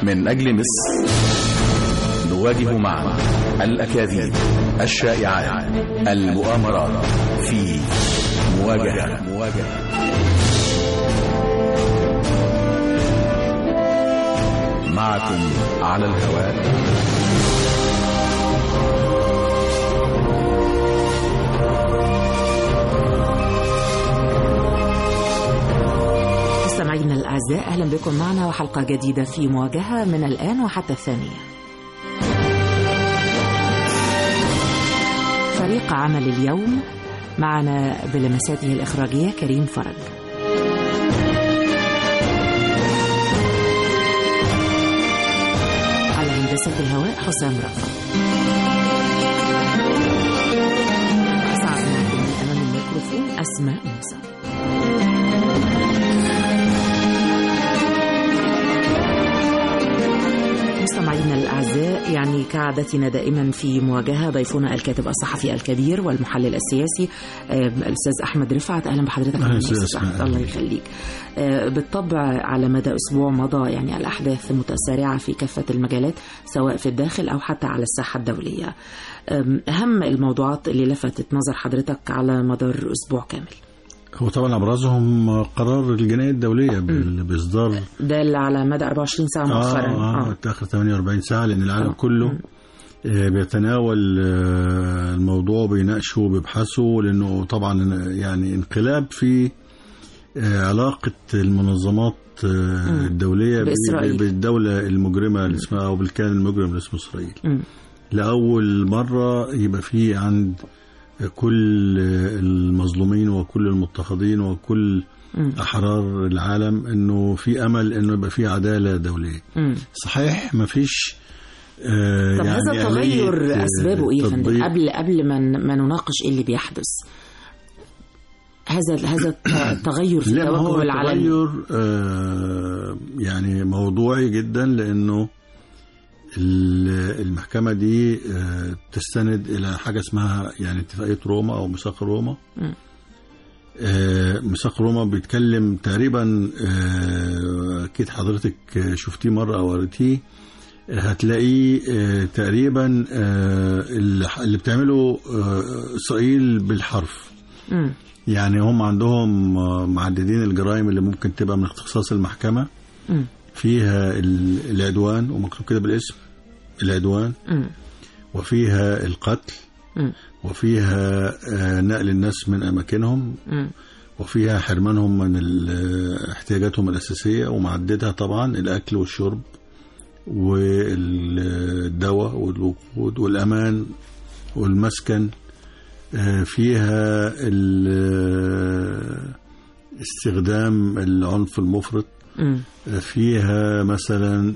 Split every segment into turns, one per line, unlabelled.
من أجل مصر نواجه معا الأكاذيب الشائعات المؤامرات في مواجهة مواجهة معكم على الهواء
مستمعينا الأعزاء أهلا بكم معنا وحلقة جديدة في مواجهة من الآن وحتى الثانية فريق عمل اليوم معنا بلمساته الإخراجية كريم فرج على هندسة الهواء حسام رفعت أسعد معكم من أمام الميكروفون أسماء موسى مستمعينا الأعزاء يعني كعادتنا دائما في مواجهة ضيفنا الكاتب الصحفي الكبير والمحلل السياسي آه، الأستاذ أحمد رفعت أهلا بحضرتك
أهلا
معنا
أستاذ
أستاذ
أسماء.
أحمد الله يخليك آه، بالطبع على مدى أسبوع مضى يعني الأحداث متسارعة في كافة المجالات سواء في الداخل أو حتى على الساحة الدولية آم، أهم الموضوعات اللي لفتت نظر حضرتك على مدار أسبوع كامل
هو طبعا ابرزهم قرار الجنايه الدوليه بال- باصدار
ده اللي على مدى 24 ساعة مؤخرا
اه, آه اخر 48 ساعه لان العالم
آه.
كله آه، بيتناول آه، الموضوع وبيناقشه وبيبحثه لانه طبعا يعني انقلاب في آه، علاقه المنظمات آه،
مم.
الدوليه ب-
بإسرائيل.
بالدوله المجرمه اللي اسمها او بالكيان المجرم اللي اسمه اسرائيل
مم.
لأول مرة يبقى في عند كل المظلومين وكل المضطهدين وكل
مم.
أحرار العالم إنه في أمل إنه يبقى في عدالة دولية
مم.
صحيح ما فيش آه
طب
يعني
هذا التغير
آلية، آه،
اسبابه ايه يا فندم
تطبيق.
قبل قبل ما ن- ما نناقش ايه اللي بيحدث هذا هذا الت- التغير في
لا ما هو
التوجه العالمي
تغير آه يعني موضوعي جدا لأنه ال- المحكمة دي آه، تستند إلى حاجة اسمها يعني اتفاقية روما أو ميثاق روما
مم.
آه، ميثاق روما بيتكلم تقريبا آه، أكيد حضرتك شفتيه مرة أو قريتيه آه، هتلاقيه آه، تقريبا آه، اللي اللي بتعمله آه، إسرائيل بالحرف
مم.
يعني هم عندهم آه، معددين الجرائم اللي ممكن تبقى من اختصاص المحكمة
مم.
فيها ال- العدوان ومكتوب كده بالاسم العدوان
مم.
وفيها القتل
مم.
وفيها آه، نقل الناس من أماكنهم
مم. وفيها
وفيها حرمانهم من ال- احتياجاتهم الأساسية ومعددها طبعا الأكل والشرب والدواء والوقود والأمان والمسكن آه، فيها ال- استخدام العنف المفرط
مم.
فيها مثلا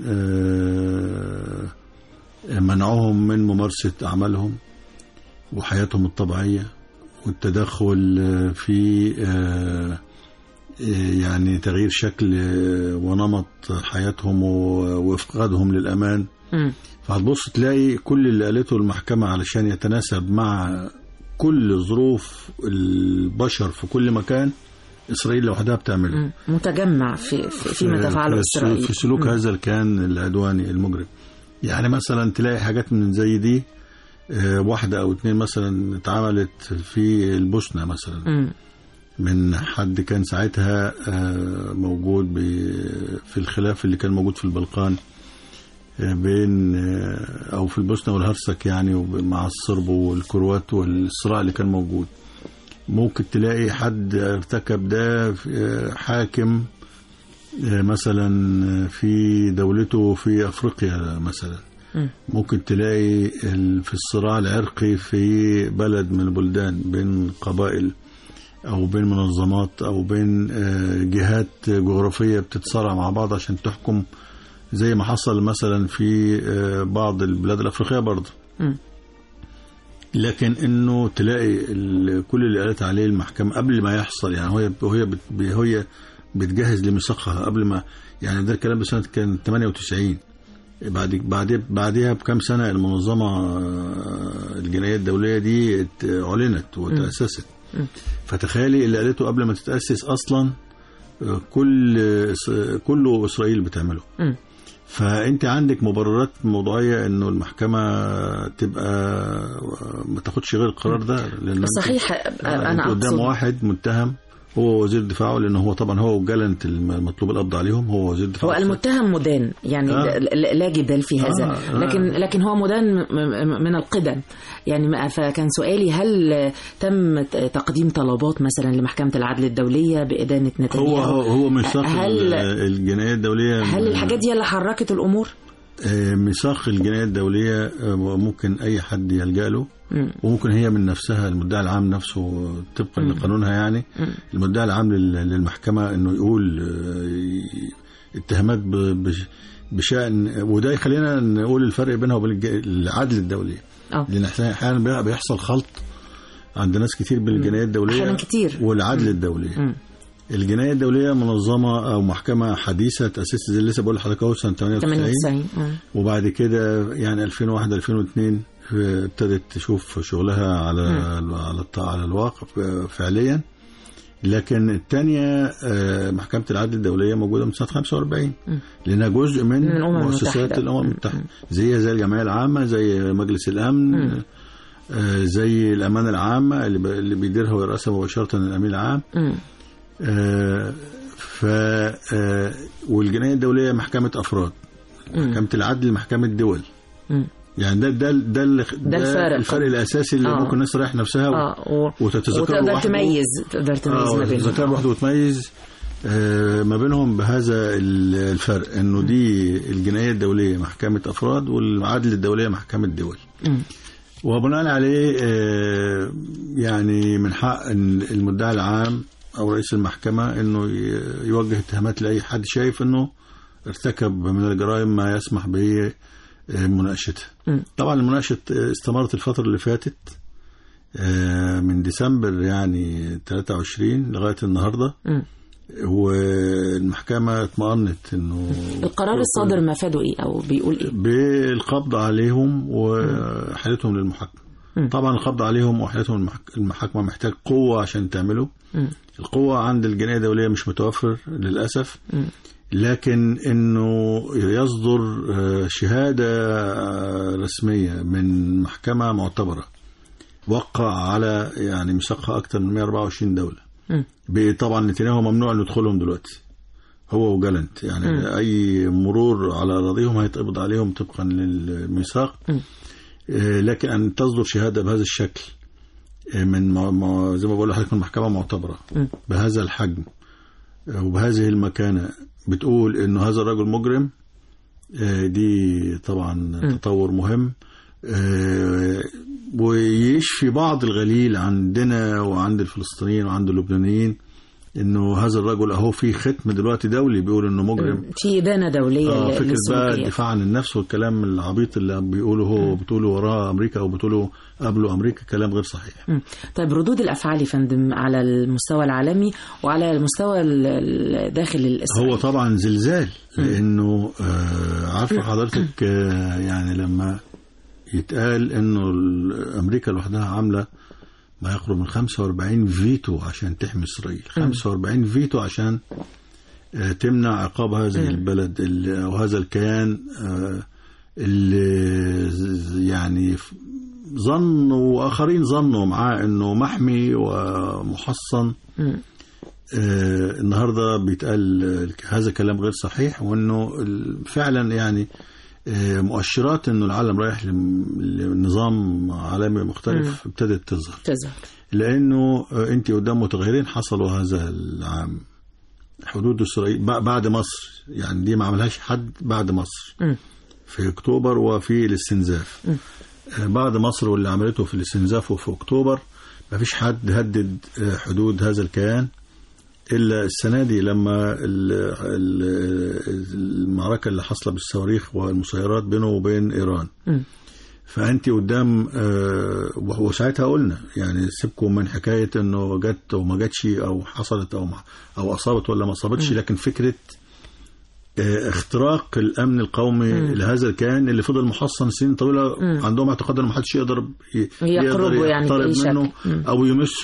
آه، منعهم من ممارسة أعمالهم وحياتهم الطبيعية والتدخل آه، في آه، آه، يعني تغيير شكل آه، ونمط حياتهم و- وإفقادهم للأمان
مم.
فهتبص تلاقي كل اللي قالته المحكمة علشان يتناسب مع كل ظروف البشر في كل مكان إسرائيل لوحدها بتعمله
مم. متجمع في في- فيما
في-
تفعله
في
اسرائيل
في سلوك
مم.
هذا الكيان العدواني المجرم يعني مثلا تلاقي حاجات من زي دي آه، واحدة أو اتنين مثلا اتعملت في البوسنة مثلا
مم.
من حد كان ساعتها آه، موجود ب- في الخلاف اللي كان موجود في البلقان آه، بين آه، أو في البوسنة والهرسك يعني وب- مع الصرب والكروات والصراع اللي كان موجود ممكن تلاقي حد ارتكب ده في- آه، حاكم آه، مثلا في دولته في افريقيا مثلا
مم.
ممكن تلاقي ال- في الصراع العرقي في بلد من البلدان بين قبائل او بين منظمات او بين آه، جهات جغرافيه بتتصارع مع بعض عشان تحكم زي ما حصل مثلا في آه، بعض البلاد الافريقيه برضه
مم.
لكن انه تلاقي ال- كل اللي قالت عليه المحكمه قبل ما يحصل يعني هي وهي بت- هي بتجهز لميثاقها قبل ما يعني ده الكلام بسنه كان 98 بعد بعد بعدها بكام سنه المنظمه آه، الجنائيه الدوليه دي ات- اعلنت وتاسست
مم.
فتخيلي اللي قالته قبل ما تتاسس اصلا آه، كل إس- كله اسرائيل بتعمله
مم.
فانت عندك مبررات موضوعيه انه المحكمه تبقى ما تاخدش غير القرار ده لان أنت-
صحيح
آه،
انا
أنت قدام
اقصد
واحد متهم هو وزير دفاعه لان هو طبعا هو وجلنت المطلوب القبض عليهم هو وزير دفاع
هو المتهم مدان يعني
آه.
ده- لا لا جدال في هذا
آه، آه.
لكن لكن هو مدان م- م- من القدم يعني ما- فكان سؤالي هل تم ت- تقديم طلبات مثلا لمحكمة العدل الدولية بإدانة
هو
نتنياهو
هو, هو ميثاق
هل-
ال- الجنايه الدوليه
هل الحاجات دي اللي حركت الأمور؟
آه، ميثاق الجنايه الدوليه آه، ممكن اي حد يلجا له
مم.
وممكن هي من نفسها المدعي العام نفسه طبقا لقانونها يعني المدعي العام لل- للمحكمة انه يقول آه، ي- اتهامات ب- بش- بشأن وده يخلينا نقول الفرق بينها وبين الج- العدل الدولي
اه
لان احيانا أحياناً بي- بيحصل خلط عند ناس كتير بين الجنايات الدولية
أحياناً كتير.
والعدل الدولي
مم.
الجناية الدولية منظمة أو محكمة حديثة تأسست زي اللي لسه بقول لحضرتك أهو سنة 98
98 مم.
وبعد كده يعني 2001 2002 ابتدت تشوف شغلها على على الط- على الواقع فعليا لكن الثانيه محكمه العدل الدوليه موجوده من سنه 45 لانها جزء من,
من الأمم
مؤسسات
المتحدة.
الامم المتحده زي زي الجمعيه العامه زي مجلس الامن آه، زي الامانه العامه اللي ب- اللي بيديرها ويرأسها مباشره الامين العام
مم.
آه، ف آه، والجنايه الدوليه محكمه افراد محكمه العدل محكمه دول
مم.
يعني ده ده ده, ده,
ده الفرق.
الفرق الاساسي اللي
آه.
ممكن الناس تريح نفسها و-
اه و...
وتتذكر
وتقدر
لوحده.
تميز تقدر تميز
اه
ما بينهم
تتذكر لوحده وتميز آه، ما بينهم بهذا ال- الفرق انه دي الجنايه الدوليه محكمه افراد والعدل الدوليه محكمه دول
مم.
وبناء عليه آه، يعني من حق إن المدعي العام او رئيس المحكمه انه ي- يوجه اتهامات لاي حد شايف انه ارتكب من الجرائم ما يسمح به آه، مناقشتها
مم.
طبعا المناقشه آه، استمرت الفتره اللي فاتت آه، من ديسمبر يعني 23 لغايه النهارده
مم.
والمحكمه اطمأنت انه
القرار الصادر مفاده ايه او بيقول ايه؟
بالقبض عليهم وحالتهم للمحاكمة
مم.
طبعا القبض عليهم وحالتهم المحك- المحاكمة محتاج قوة عشان تعمله
مم.
القوة عند الجناية الدولية مش متوفر للأسف
مم.
لكن انه يصدر آه، شهادة آه، رسمية من محكمة معتبرة وقع على يعني مساقها أكثر من 124 دولة
مم.
ب- طبعا نتنياهو ممنوع انه يدخلهم دلوقتي هو وجالنت يعني
مم.
اي مرور على اراضيهم هيتقبض عليهم طبقا للميثاق
مم.
آه، لكن ان تصدر شهاده بهذا الشكل آه، من مع- مع- زي ما بقول لحضرتك من محكمه معتبره
مم.
بهذا الحجم آه، وبهذه المكانه بتقول انه هذا الرجل مجرم آه، دي طبعا تطور مهم آه، ويشفي بعض الغليل عندنا وعند الفلسطينيين وعند اللبنانيين انه هذا الرجل اهو في ختم دلوقتي دولي بيقول انه مجرم
في إدانة دولية
اه
ل-
فكره بقى
للسلوكيات.
الدفاع عن النفس والكلام العبيط اللي بيقوله هو بتقوله وراه امريكا او بتقوله قبله امريكا كلام غير صحيح
مم. طيب ردود الأفعال يا فندم على المستوى العالمي وعلى المستوى ال- ال- داخل الإسرائيل
هو طبعا زلزال لانه آه عارفه حضرتك آه يعني لما يتقال انه ال- امريكا لوحدها عامله ما يقرب من 45 فيتو عشان تحمي اسرائيل 45 فيتو عشان آه تمنع عقاب هذه البلد ال- او هذا الكيان آه اللي ز- يعني ف- ظنوا واخرين ظنوا معاه انه محمي ومحصن
مم.
آه، النهارده بيتقال آه، هذا كلام غير صحيح وانه ال- فعلا يعني آه، مؤشرات انه العالم رايح لم- لنظام عالمي مختلف ابتدت تظهر
تظهر
لانه آه، انت قدام متغيرين حصلوا هذا العام حدود اسرائيل ب- بعد مصر يعني دي ما عملهاش حد بعد مصر
مم.
في اكتوبر وفي الاستنزاف آه، بعد مصر واللي عملته في الاستنزاف وفي اكتوبر ما فيش حد هدد آه، حدود هذا الكيان الا السنه دي لما ال- ال- المعركه اللي حاصله بالصواريخ والمسيرات بينه وبين ايران
مم.
فانت قدام آه، وساعتها قلنا يعني سيبكم من حكايه انه جت وما جاتش او حصلت او ما او اصابت ولا ما اصابتش لكن فكره آه، اختراق الامن القومي لهذا الكيان اللي فضل محصن سنين طويله عندهم اعتقاد ان ما حدش يقدر ي-
يقربه
يقدر
يعني
يقترب
بأي شكل.
منه
مم.
او يمسه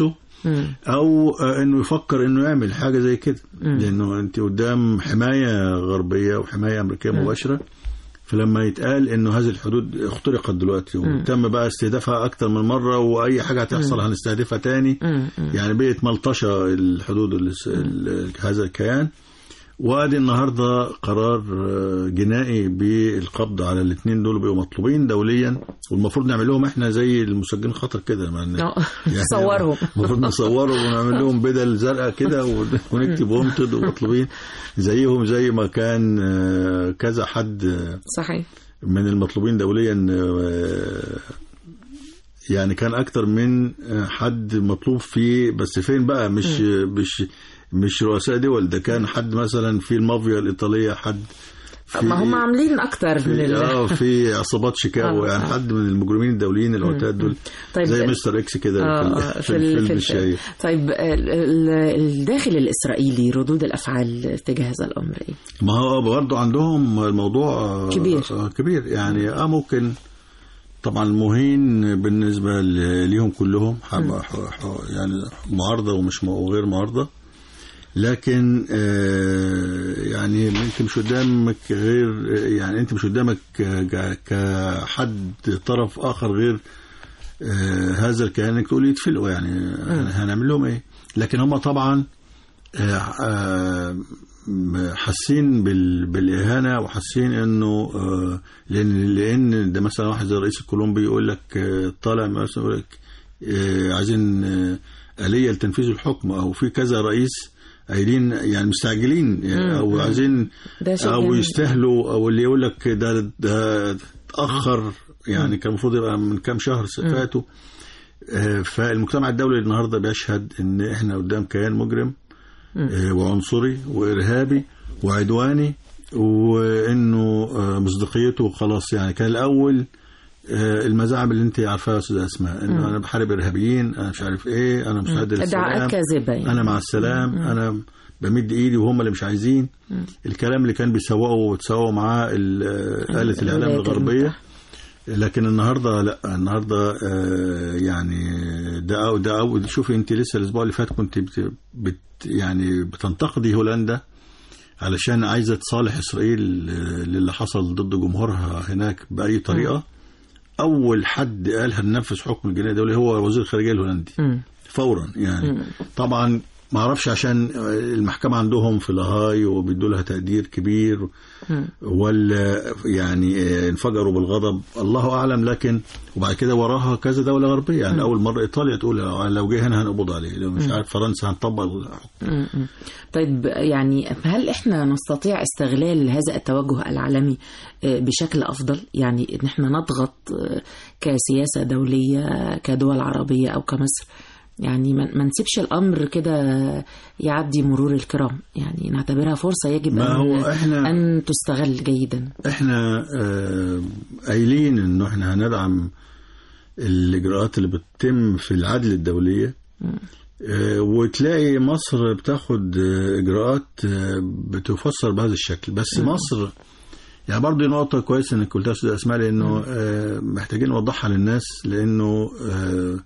مم.
او آه، انه يفكر انه يعمل حاجه زي كده لانه انت قدام حمايه غربيه وحمايه امريكيه مباشره فلما يتقال انه هذه الحدود اخترقت دلوقتي وتم بقى استهدافها اكتر من مره واي حاجه هتحصل هنستهدفها تاني
مم.
يعني بقت ملطشه الحدود ال- ال- هذا الكيان وادي النهارده قرار آه، جنائي بالقبض على الاثنين دول بقوا مطلوبين دوليا والمفروض نعمل لهم احنا زي المسجلين خطر كده ما ن-
آه، صورهم.
المفروض نصورهم ونعمل لهم بدل زرقاء كده ون- ونكتب ومتد ومطلوبين زيهم زي ما كان آه، كذا حد آه،
صحيح
من المطلوبين دوليا آه، يعني كان اكتر من آه، حد مطلوب فيه بس فين بقى مش مش مش رؤساء دول ده كان حد مثلا في المافيا الايطاليه حد في
ما هم عاملين اكتر من
في,
ال...
اه في عصابات شيكاغو
آه،
يعني
آه.
حد من المجرمين الدوليين العتاد دول
طيب،
زي
ال-
مستر اكس كده
آه، آه،
في, ال- في الفيلم الشهير
طيب ال- ال- الداخل الإسرائيلي ردود الأفعال تجاه هذا الأمر إيه؟
ما هو برضه عندهم الموضوع آه،
كبير.
آه، كبير يعني اه ممكن طبعا مهين بالنسبه ل- ليهم كلهم حب- ح- ح- يعني معارضه ومش م- وغير معارضه لكن آه، يعني انت مش قدامك غير يعني انت مش قدامك ك- كحد طرف اخر غير آه، هذا الكيان انك تقول يتفلقوا يعني هنعمل لهم ايه لكن هم طبعا آه، آه، حاسين بال- بالاهانه وحاسين انه آه، لان لان ده مثلا واحد زي الرئيس الكولومبي يقول لك آه، طالع مثلا يقول لك آه، عايزين آه، آلية لتنفيذ الحكم او في كذا رئيس قايلين يعني مستعجلين يعني او عايزين
ده شيء
او
جميل.
يستاهلوا او اللي يقول لك ده ده اتاخر يعني كان المفروض يبقى من كام شهر فاتوا آه، فالمجتمع الدولي النهارده بيشهد ان احنا قدام كيان مجرم آه، وعنصري وارهابي وعدواني وانه آه، مصداقيته خلاص يعني كان الاول آه، المزاعم اللي انت عارفاها يا استاذ اسماء انه انا بحارب ارهابيين انا مش عارف ايه انا مساعد
ادعاءات
للسلام
كاذبة يعني.
انا مع السلام انا بمد ايدي وهم اللي مش عايزين الكلام اللي كان بيسوقوا وتسوقوا معاه ال- آه، آلة الاعلام
الولايات
الغربيه
المتحدة.
لكن النهارده لا النهارده آه، يعني ده أو ده أو شوفي انت لسه الاسبوع اللي فات كنت بت بت يعني بتنتقدي هولندا علشان عايزه تصالح اسرائيل آه، للي حصل ضد جمهورها هناك باي طريقه اول حد قال هننفذ حكم الجنائي الدولي هو وزير الخارجيه الهولندي
مم.
فورا يعني طبعا ما اعرفش عشان المحكمه عندهم في لاهاي وبيدوا لها تقدير كبير ولا يعني انفجروا بالغضب الله اعلم لكن وبعد كده وراها كذا دوله غربيه يعني اول مره ايطاليا تقول لو جه هنا هنقبض عليه لو مش عارف فرنسا هنطبق الحكم
مم. مم. طيب يعني هل احنا نستطيع استغلال هذا التوجه العالمي آه، بشكل افضل يعني ان احنا نضغط آه، كسياسه دوليه كدول عربيه او كمصر يعني ما ما نسيبش الامر كده يعدي مرور الكرام يعني نعتبرها فرصه يجب
ما
ان
هو إحنا-
ان تستغل جيدا
احنا آه، قايلين انه احنا هندعم الاجراءات اللي بتتم في العدل الدوليه آه، وتلاقي مصر بتاخد آه، اجراءات آه، بتفسر بهذا الشكل بس مصر يعني برضه دي نقطة كويسة انك قلتها يا استاذ اسماء لانه آه، محتاجين نوضحها للناس لانه آه،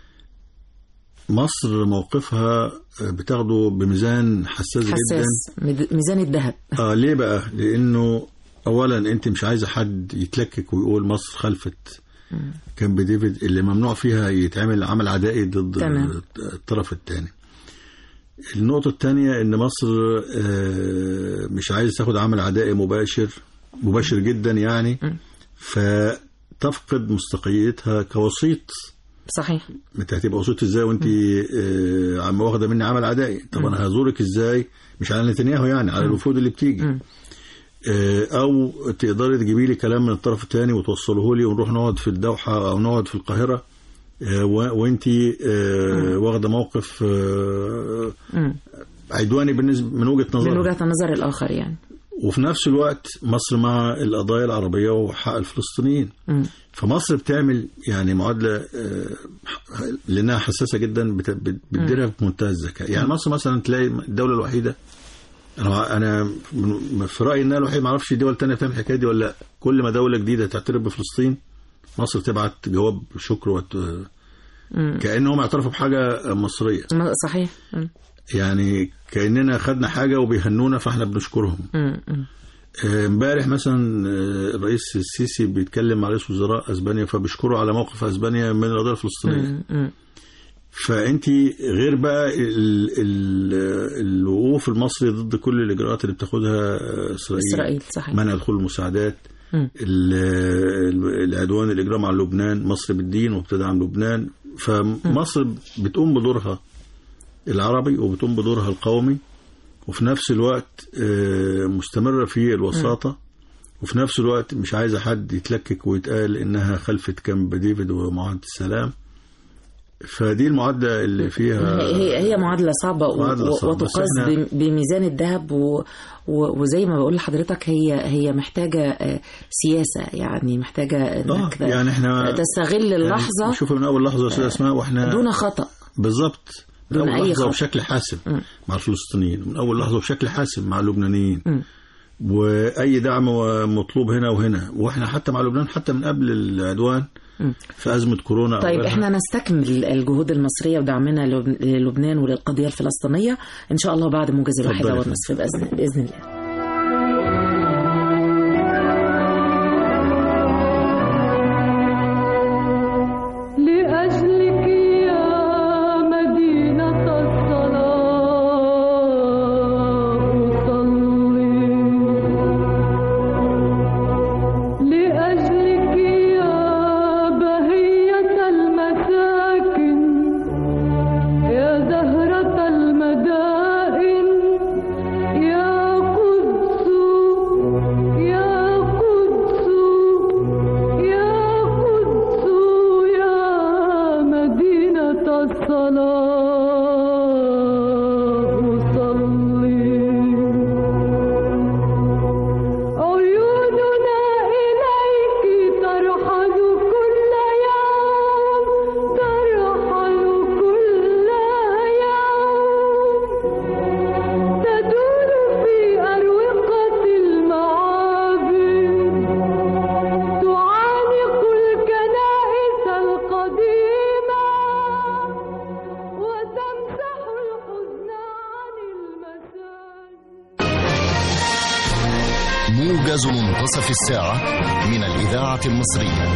مصر موقفها آه، بتاخده بميزان حساس, جدا
حساس مد- ميزان الذهب
اه ليه بقى؟ لانه اولا انت مش عايزه حد يتلكك ويقول مصر خلفت كامب ديفيد اللي ممنوع فيها يتعمل عمل عدائي ضد
تمام.
الطرف الثاني. النقطة الثانية ان مصر آه، مش عايز تاخد عمل عدائي مباشر مباشر جدا يعني فتفقد مصداقيتها كوسيط
صحيح
انت هتبقى وسيط ازاي وانت آه، عم واخده مني عمل عدائي طب انا هزورك ازاي مش على نتنياهو يعني على الوفود اللي بتيجي آه، او تقدري تجيبي لي كلام من الطرف الثاني وتوصله لي ونروح نقعد في الدوحه او نقعد في القاهره وانت واخده موقف آه،
مم.
عدواني بالنسبه من وجهه
من
نظري
وجهه نظر الاخر يعني
وفي نفس الوقت مصر مع القضايا العربيه وحق الفلسطينيين
مم.
فمصر بتعمل يعني معادله آه، لانها حساسه جدا بت- بت- بتديرها بمنتهى الذكاء يعني مصر مثلا تلاقي الدوله الوحيده انا انا من- في رايي انها الوحيده ما اعرفش دول تانية بتعمل الحكايه دي ولا لا كل ما دوله جديده تعترف بفلسطين مصر تبعت جواب شكر وت...
مم.
كانهم اعترفوا بحاجه مصريه
ما- صحيح مم.
يعني كاننا خدنا حاجه وبيهنونا فاحنا بنشكرهم
مم. مم.
آه، امبارح مثلا آه، الرئيس السيسي بيتكلم مع رئيس وزراء اسبانيا فبيشكروا على موقف اسبانيا من القضيه الفلسطينيه
مم. مم.
فانت غير بقى ال ال الوقوف المصري ضد كل الاجراءات اللي بتاخدها اسرائيل,
إسرائيل صحيح
منع دخول المساعدات
مم.
ال- ال- العدوان الاجرام على لبنان مصر بالدين وبتدعم لبنان فمصر بتقوم بدورها العربي وبتقوم بدورها القومي وفي نفس الوقت آه، مستمرة في الوساطة وفي نفس الوقت مش عايزة حد يتلكك ويتقال إنها خلفة كامب ديفيد ومعاهدة السلام فدي المعادلة اللي فيها
هي هي معادلة صعبة و-
معادلة
و-
صعبة. بس
وتقاس
إحنا-
بم- بميزان الذهب و... و... وزي ما بقول لحضرتك هي هي محتاجة آه، سياسة يعني محتاجة
آه
انك
يعني احنا
تستغل اللحظة
يعني شوف من أول لحظة يا أستاذ أسماء وإحنا
دون خطأ
بالظبط من
دون
أول
أي
لحظة
خطأ.
وبشكل حاسم
مم.
مع الفلسطينيين من أول لحظة وبشكل حاسم مع اللبنانيين
مم.
وأي دعم مطلوب هنا وهنا وإحنا حتى مع لبنان حتى من قبل العدوان
مم.
في أزمة كورونا أو
طيب
غيرها.
احنا نستكمل الجهود المصرية ودعمنا لب- للبنان وللقضية الفلسطينية ان شاء الله بعد موجز الواحدة
اتفضلي.
والنصف بإذن, بإذن الله
لأجلك يا مدينة الصلاة أصلي لأجلك يا بهية المساكن يا زهرة المدائن يا قدس يا قدس يا قدس يا مدينة الصلاة صلي عيوننا إليك ترحل كل يوم ترحل كل يوم تدور في أروقة المعابد تعانق الكنائس القديمة وتمسح الحزن عن المساجد
موجز منتصف الساعة من الإذاعة المصرية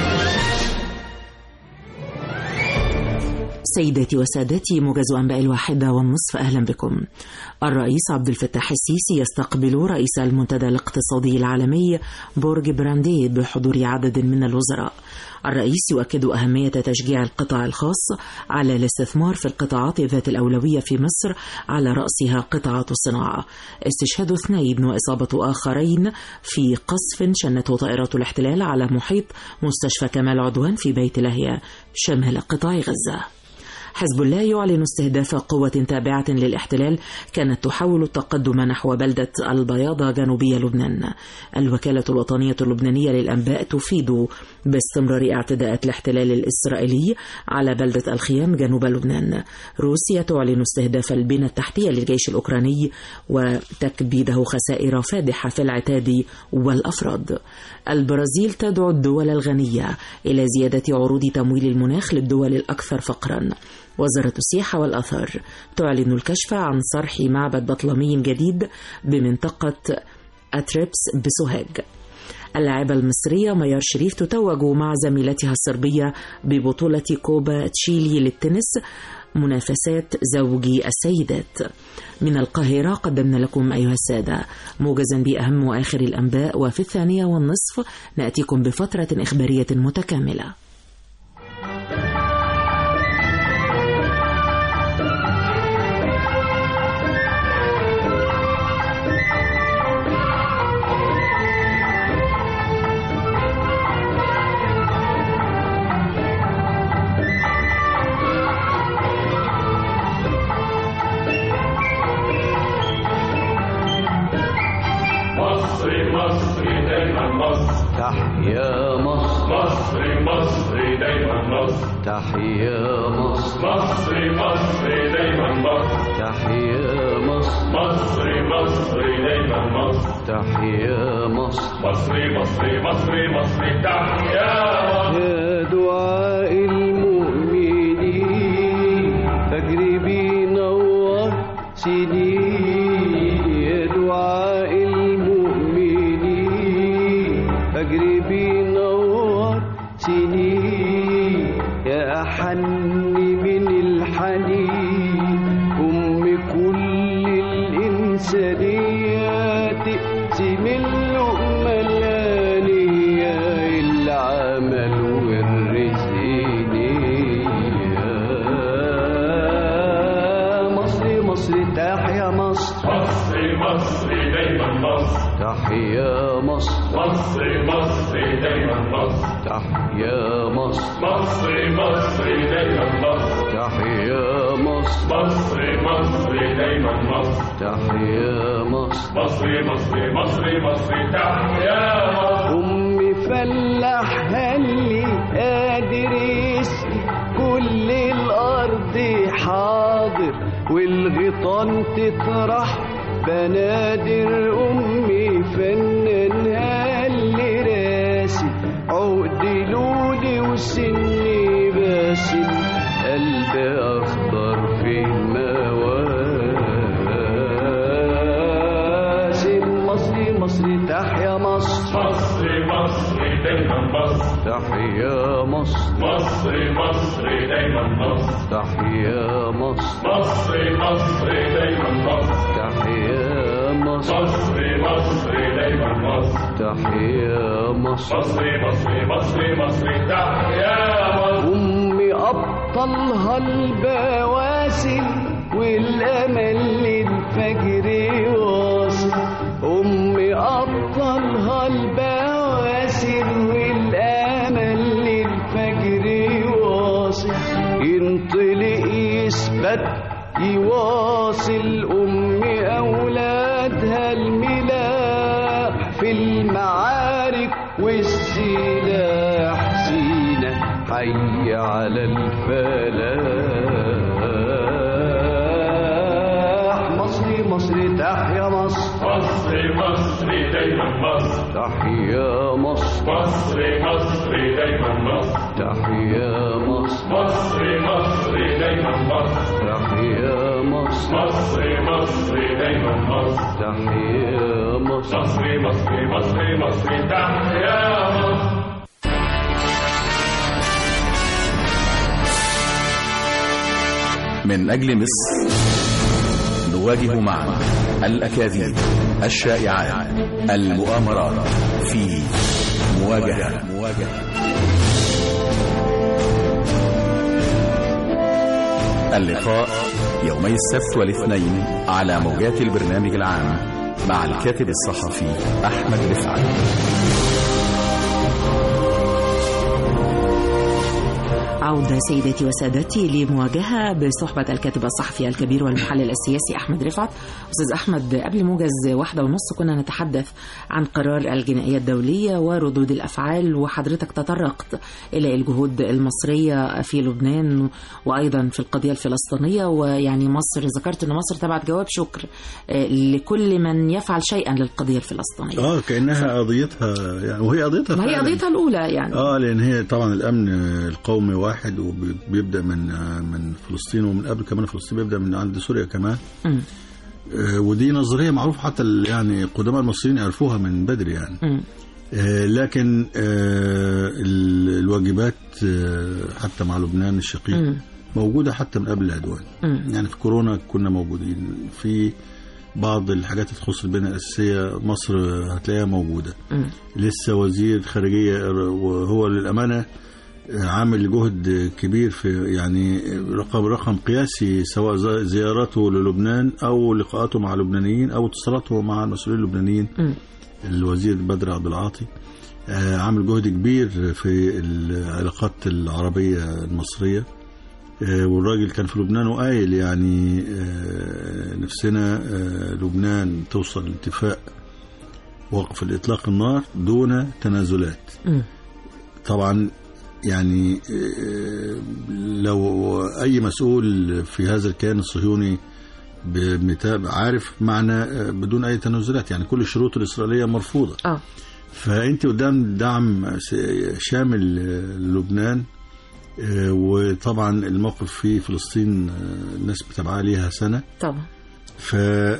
سيداتي وسادتي موجز أنباء الواحدة والنصف أهلا بكم الرئيس عبد الفتاح السيسي يستقبل رئيس المنتدى الاقتصادي العالمي بورج براندي بحضور عدد من الوزراء الرئيس يؤكد أهمية تشجيع القطاع الخاص على الاستثمار في القطاعات ذات الأولوية في مصر على رأسها قطاعات الصناعة استشهاد اثنين وإصابة آخرين في قصف شنته طائرات الاحتلال على محيط مستشفى كمال عدوان في بيت لاهيا شمال قطاع غزة حزب الله يعلن استهداف قوة تابعة للاحتلال كانت تحاول التقدم نحو بلدة البياضة جنوبي لبنان. الوكالة الوطنية اللبنانية للأنباء تفيد باستمرار اعتداءات الاحتلال الإسرائيلي على بلدة الخيام جنوب لبنان. روسيا تعلن استهداف البنى التحتية للجيش الأوكراني وتكبيده خسائر فادحة في العتاد والأفراد. البرازيل تدعو الدول الغنية إلى زيادة عروض تمويل المناخ للدول الأكثر فقرا. وزارة السياحة والآثار تعلن الكشف عن صرح معبد بطلمي جديد بمنطقة أتريبس بسوهاج اللاعبة المصرية ميار شريف تتوج مع زميلتها الصربية ببطولة كوبا تشيلي للتنس منافسات زوجي السيدات من القاهرة قدمنا لكم أيها السادة موجزا بأهم وآخر الأنباء وفي الثانية والنصف نأتيكم بفترة إخبارية متكاملة
مصري مصري دايما مصر
تحيا مصر
مصري مصري دايما مصر
تحيا مصر
مصري مصري دايما مصر
تحيا مصر
مصري مصري دايما مصر
تحيا مصر
مصري مصري مصري مصري تحيا مصر
يا دعاء المؤمنين الإنسانية تقسم اللقمة الآنية العمل والرزق نية مصر مصر تحيا مصر
مصر مصر دايما مصر
تحيا مصر
مصر مصر دايما مصر
تحيا مصر
مصر مصر دايما مصر
تحيا مصر
مصر مصر دايما مصر
تحيا مصر
مصر مصر مصر مصر تحيا مصر
أمي فلاح هلي قادر يسقي كل الأرض حاضر والغيطان تطرح بنادر أمي فنان هلي راسي عقد لولي وسني باسم قلبي أخضر في مواسم مصري مصري تحيا مصر
مصر مصر دايما مصر
تحيا مصر
مصر مصر دايما مصر
تحيا مصر
مصر مصر دايما مصر
تحيا مصر
مصر مصر دايما مصر
تحيا مصر
مصر مصر مصر مصر تحيا مصر
أمي أبطلها البواسل والأمل للفجر واصل أمي أبطلها البواسل والأمل للفجر واصل ينطلق يثبت يواصل أمي أولادها الملاح في المعارك والسلاح سينا حي على الفلاح مصري مصري تحيا مصر
مصر مصر دايما مصر
تحيا مصر
مصر مصر دايما مصر
تحيا مصر
مصر مصر دايما مصر
تحيا مصر
مصر مصر دايما مصر
تحيا مصر
مصر مصر مصر مصر تحيا مصر
من أجل مصر نواجه معا الأكاذيب الشائعات المؤامرات في مواجهة مواجهة اللقاء يومي السبت والاثنين على موجات البرنامج العام مع الكاتب الصحفي أحمد رفعت
عودة سيداتي وسادتي لمواجهة بصحبة الكاتب الصحفي الكبير والمحلل السياسي أحمد رفعت أستاذ أحمد قبل موجز واحدة ونص كنا نتحدث عن قرار الجنائية الدولية وردود الأفعال وحضرتك تطرقت إلى الجهود المصرية في لبنان وأيضا في القضية الفلسطينية ويعني مصر ذكرت أن مصر تبعت جواب شكر آه، لكل من يفعل شيئا للقضية الفلسطينية
اه كانها قضيتها يعني وهي قضيتها
ما هي
فعلاً.
قضيتها الأولى يعني
اه لان هي طبعا الامن القومي واحد وبيبدا من من فلسطين ومن قبل كمان فلسطين بيبدا من عند سوريا كمان
مم.
آه، ودي نظريه معروفه حتى ال- يعني قدماء المصريين عرفوها من بدري يعني
مم.
آه، لكن آه، ال- الواجبات آه، حتى مع لبنان الشقيق
مم.
موجوده حتى من قبل العدوان
مم.
يعني في كورونا كنا موجودين في بعض الحاجات اللي تخص البنية الأساسية مصر هتلاقيها موجودة
مم.
لسه وزير خارجية وهو للأمانة عامل جهد كبير في يعني رقم رقم قياسي سواء ز- زياراته للبنان أو لقاءاته مع اللبنانيين أو اتصالاته مع المسؤولين اللبنانيين
مم.
الوزير بدر عبد العاطي آه، عامل جهد كبير في العلاقات العربية المصرية آه، والراجل كان في لبنان وقايل يعني آه، نفسنا آه، لبنان توصل لاتفاق وقف الإطلاق النار دون تنازلات
مم.
طبعا يعني آه، لو أي مسؤول في هذا الكيان الصهيوني بمتابع عارف معنى آه، بدون أي تنازلات يعني كل الشروط الإسرائيلية مرفوضة
اه
فانت قدام دعم س- شامل آه، للبنان آه، وطبعا الموقف في فلسطين آه، الناس متابعه ليها سنه
طبعا
فال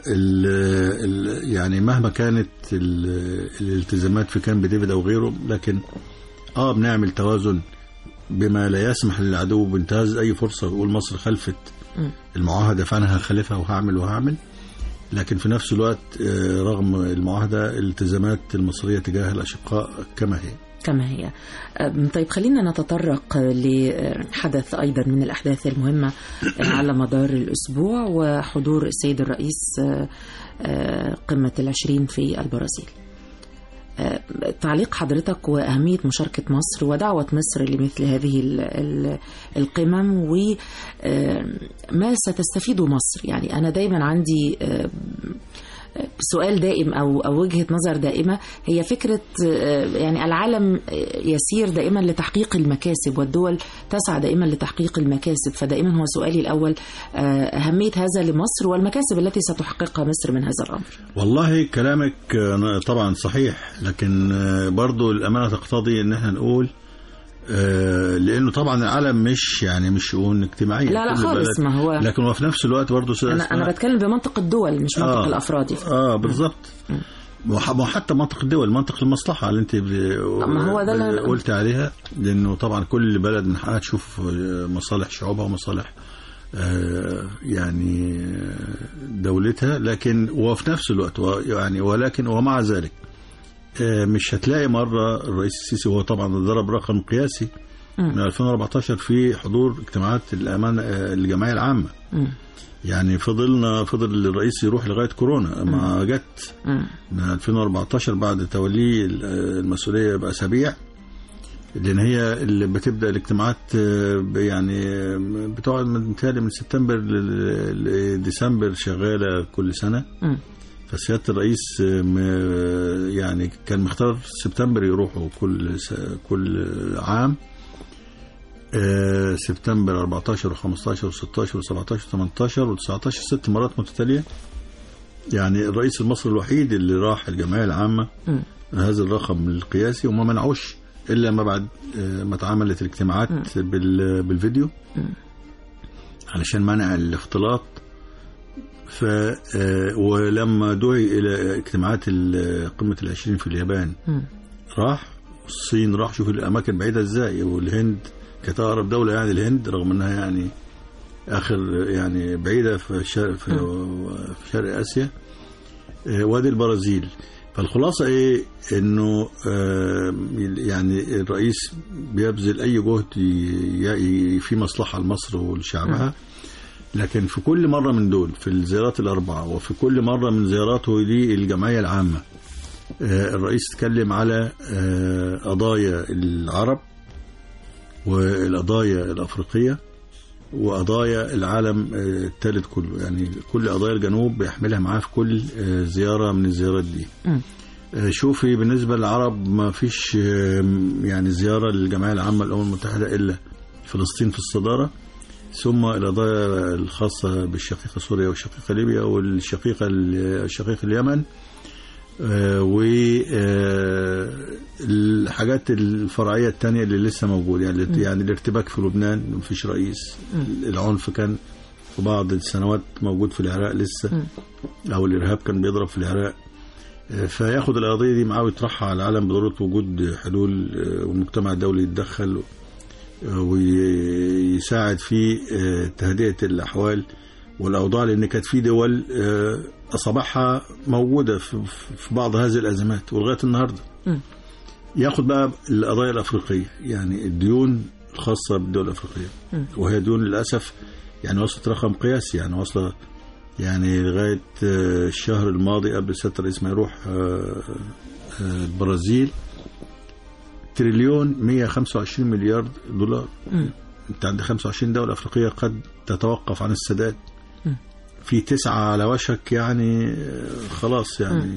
ال- يعني مهما كانت ال- الالتزامات في كامب ديفيد او غيره لكن اه بنعمل توازن بما لا يسمح للعدو بانتهاز اي فرصه ويقول مصر خلفت
مم.
المعاهده فانا هخالفها وهعمل وهعمل لكن في نفس الوقت آه، رغم المعاهدة الالتزامات المصرية تجاه الأشقاء كما هي
كما هي أم، طيب خلينا نتطرق لحدث أيضا من الأحداث المهمة على مدار الأسبوع وحضور السيد الرئيس آه، آه، قمة العشرين في البرازيل آه، تعليق حضرتك وأهمية مشاركة مصر ودعوة مصر لمثل هذه ال- ال- القمم وما ستستفيد مصر يعني أنا دايما عندي آه، سؤال دائم او او وجهه نظر دائمه هي فكره آه، يعني العالم آه، يسير دائما لتحقيق المكاسب والدول تسعى دائما لتحقيق المكاسب فدائما هو سؤالي الاول آه، اهميه هذا لمصر والمكاسب التي ستحققها مصر من هذا الامر.
والله كلامك آه، طبعا صحيح لكن آه، برضو الأمانة تقتضي إن احنا نقول آه، لأنه طبعا العالم مش يعني مش شؤون اجتماعية
لا لا
كل
خالص
بلد-
ما هو
لكن هو في نفس الوقت برضو
انا انا بتكلم بمنطق الدول مش منطق
آه.
الافراد يعني.
اه بالظبط وح- وحتى منطق الدول منطق المصلحة اللي انت ب-
ما هو ده اللي أنا-
قلت عليها لانه طبعا كل بلد من حقها تشوف مصالح شعوبها ومصالح آه، يعني آه، دولتها لكن وفي نفس الوقت و- يعني ولكن ومع ذلك آه، مش هتلاقي مرة الرئيس السيسي وهو طبعا ضرب رقم قياسي من 2014 في حضور اجتماعات الأمان آه، الجمعية العامة
مم.
يعني فضلنا فضل الرئيس يروح لغاية كورونا ما جت
مم.
من 2014 بعد توليه المسؤولية بأسابيع لأن هي اللي بتبدأ الاجتماعات آه، ب- يعني آه، بتقعد من متهيألي من سبتمبر ل- لديسمبر شغالة كل سنة
مم.
فسيادة الرئيس آه، م- يعني كان مختار سبتمبر يروحوا كل س- كل عام آه، سبتمبر 14 و15 و16 و17 و18 و19 ست مرات متتالية يعني الرئيس المصري الوحيد اللي راح الجمعية العامة
مم.
هذا الرقم القياسي وما منعوش إلا ما بعد آه، ما اتعملت الاجتماعات بال- بالفيديو علشان منع الاختلاط ف آه، ولما دعي إلى اجتماعات ال- قمة العشرين في اليابان
مم.
راح الصين راح شوف الأماكن بعيدة إزاي والهند كانت أقرب دولة يعني الهند رغم إنها يعني آخر يعني بعيدة في شرق, في في شرق آسيا آه، وادي البرازيل فالخلاصة إيه إنه آه، يعني الرئيس بيبذل أي جهد ي- ي- في مصلحة لمصر ولشعبها لكن في كل مرة من دول في الزيارات الأربعة وفي كل مرة من زياراته للجمعية العامة آه، الرئيس تكلم على آه، قضايا العرب والقضايا الأفريقية وقضايا العالم آه، الثالث كله يعني كل قضايا الجنوب بيحملها معاه في كل آه، زيارة من الزيارات دي
مم.
آه، شوفي بالنسبة للعرب ما فيش آه، يعني زيارة للجمعية العامة للأمم المتحدة إلا فلسطين في الصدارة ثم القضايا الخاصة بالشقيقة سوريا والشقيقة ليبيا والشقيقة الشقيق اليمن والحاجات الفرعية التانية اللي لسه موجودة يعني, يعني الارتباك في لبنان مفيش رئيس العنف كان في بعض السنوات موجود في العراق لسه أو الإرهاب كان بيضرب في العراق آه، فياخد القضية دي معاه ويطرحها على العالم بضرورة وجود حلول آه، والمجتمع الدولي يتدخل آه، ويساعد في آه، تهدئة الأحوال والأوضاع لأن كانت في دول آه، أصابعها موجودة في في بعض هذه الأزمات ولغاية النهاردة
مم.
ياخد بقى القضايا الأفريقية يعني الديون الخاصة بالدول الأفريقية وهي ديون للأسف يعني وصلت رقم قياسي يعني واصلة يعني لغاية آه، الشهر الماضي قبل سيادة الرئيس ما يروح آه، آه، البرازيل تريليون 125 مليار دولار
مم.
انت عندك 25 دولة أفريقية قد تتوقف عن السداد
مم.
في تسعة على وشك يعني آه، خلاص يعني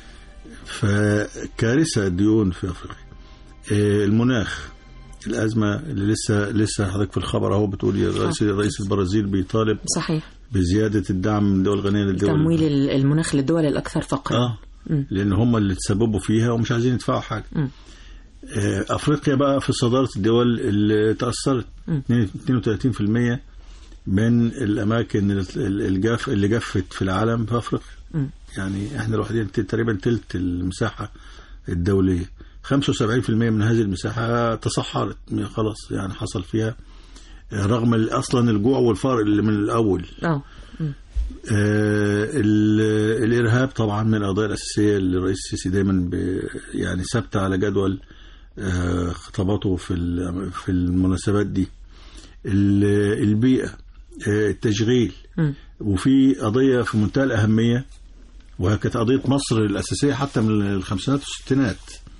فكارثة الديون في أفريقيا آه، المناخ الأزمة اللي لسه لسه حضرتك في الخبر أهو بتقولي رئيس رئيس البرازيل بيطالب
صحيح
بزيادة الدعم من الدول الغنية للدول
تمويل ال- المناخ للدول الأكثر فقرا
اه
مم.
لان هم اللي تسببوا فيها ومش عايزين يدفعوا حاجه
مم.
آه، افريقيا بقى في صداره الدول اللي تاثرت
مم.
32% من الاماكن ال- ال- الجاف اللي جفت في العالم في افريقيا
مم.
يعني احنا الوحيدين ت- تقريبا تلت المساحه الدوليه 75% من هذه المساحه تصحرت خلاص يعني حصل فيها آه، رغم ال- اصلا الجوع والفقر اللي من الاول
اه مم.
آه، ال- الارهاب طبعا من القضايا الاساسيه اللي الرئيس السيسي دايما ب- يعني ثابته على جدول آه، خطاباته في ال- في المناسبات دي ال- البيئه آه، التشغيل
مم.
وفي قضيه في منتهى الاهميه وهي كانت قضيه مصر الاساسيه حتى من الخمسينات والستينات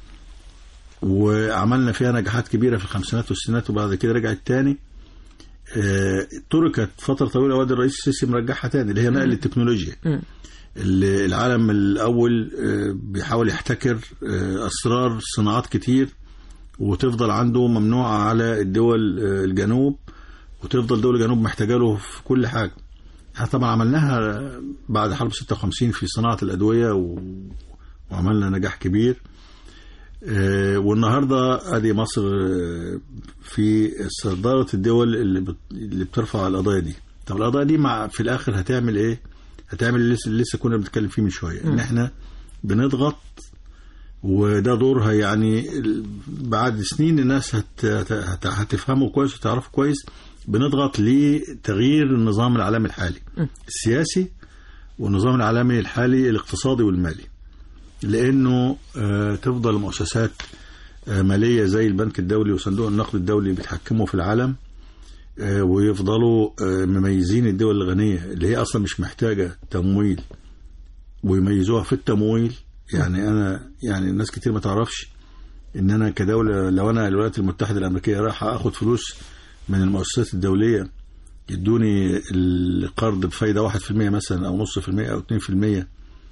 وعملنا فيها نجاحات كبيره في الخمسينات والستينات وبعد كده رجعت تاني آه، تركت فتره طويله وادي الرئيس السيسي مرجعها تاني اللي هي نقل التكنولوجيا
مم.
اللي العالم الاول آه، بيحاول يحتكر آه، اسرار صناعات كتير وتفضل عنده ممنوعه على الدول آه، الجنوب وتفضل دول الجنوب محتاجه له في كل حاجه احنا طبعا عملناها بعد حرب 56 في صناعه الادويه و... وعملنا نجاح كبير آه، والنهارده ادي مصر آه، في صداره الدول اللي بت... اللي بترفع القضايا دي طب القضايا دي مع في الاخر هتعمل ايه هتعمل اللي لسه, اللي لسه كنا بنتكلم فيه من شويه ان احنا بنضغط وده دورها يعني ال- بعد سنين الناس هت... هت... هتفهمه كويس وتعرفه كويس بنضغط لتغيير النظام العالمي الحالي السياسي والنظام العالمي الحالي الاقتصادي والمالي لانه آه، تفضل مؤسسات آه، ماليه زي البنك الدولي وصندوق النقد الدولي بيتحكموا في العالم آه، ويفضلوا آه، مميزين الدول الغنيه اللي هي اصلا مش محتاجه تمويل ويميزوها في التمويل يعني انا يعني الناس كتير ما تعرفش ان انا كدوله لو انا الولايات المتحده الامريكيه رايح اخد فلوس من المؤسسات الدوليه يدوني القرض بفايده 1% مثلا او نص في المية او 2%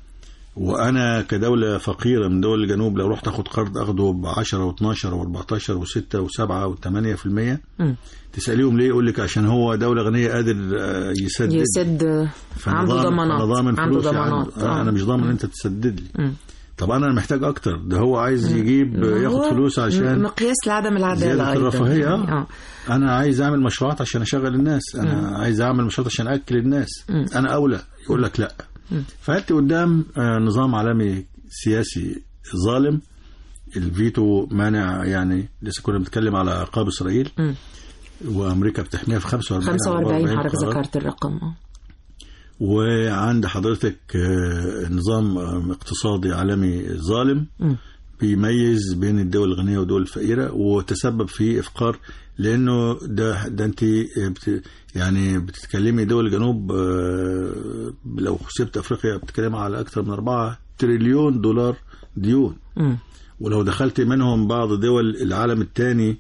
وانا كدوله فقيره من دول الجنوب لو رحت اخد قرض اخده ب 10 و12 و14 و6 و7 و8%
مم.
تساليهم ليه يقول لك عشان هو دوله غنيه قادر آه، يسدد
يسد عنده
فنظام-
ضمانات
فنظام
عنده
الفلوس
ضمانات
يعني
آه.
انا مش ضامن انت تسدد لي
مم.
طب انا محتاج اكتر ده هو عايز يجيب ياخد
هو
فلوس عشان
مقياس لعدم العداله
زيادة
أيضاً.
الرفاهية
يعني.
آه. انا عايز اعمل مشروعات عشان اشغل الناس انا عايز اعمل مشروعات عشان اكل الناس انا اولى يقول لك لا فانت قدام آه، نظام عالمي سياسي ظالم الفيتو مانع يعني لسه كنا بنتكلم على عقاب اسرائيل
مم.
وامريكا بتحميها في 45 أو
45
44
حضرتك
قرار.
ذكرت الرقم آه.
وعند حضرتك آه، نظام آه، اقتصادي عالمي ظالم
مم.
بيميز بين الدول الغنية والدول الفقيرة وتسبب في إفقار لأنه ده ده أنت بت يعني بتتكلمي دول الجنوب آه، لو سبت أفريقيا بتتكلمي على أكثر من 4 تريليون دولار ديون
مم.
ولو دخلت منهم بعض دول العالم الثاني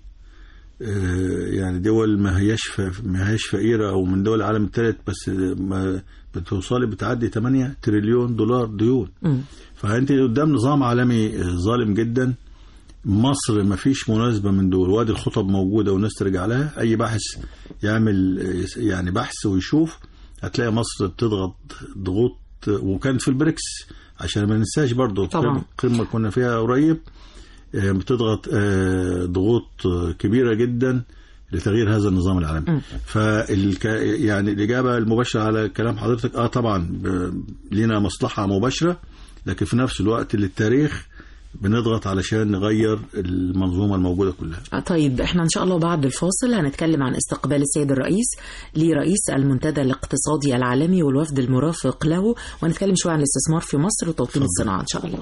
يعني دول ما هياش ف- ما هياش فقيره او من دول العالم الثالث بس ما بتوصلي بتعدي 8 تريليون دولار ديون
مم.
فانت قدام نظام عالمي ظالم جدا مصر ما فيش مناسبه من دول وادي الخطب موجوده والناس ترجع لها اي باحث يعمل يعني بحث ويشوف هتلاقي مصر بتضغط ضغوط وكانت في البريكس عشان ما ننساش برضو
طبعا.
القمه كنا فيها قريب آه، بتضغط آه، ضغوط آه، كبيره جدا لتغيير هذا النظام العالمي فالك يعني الاجابه المباشره على كلام حضرتك اه طبعا ب- لينا مصلحه مباشره لكن في نفس الوقت للتاريخ بنضغط علشان نغير المنظومه الموجوده كلها
آه، طيب احنا ان شاء الله بعد الفاصل هنتكلم عن استقبال السيد الرئيس لرئيس المنتدى الاقتصادي العالمي والوفد المرافق له وهنتكلم شويه عن الاستثمار في مصر وتوطين الصناعه ان شاء الله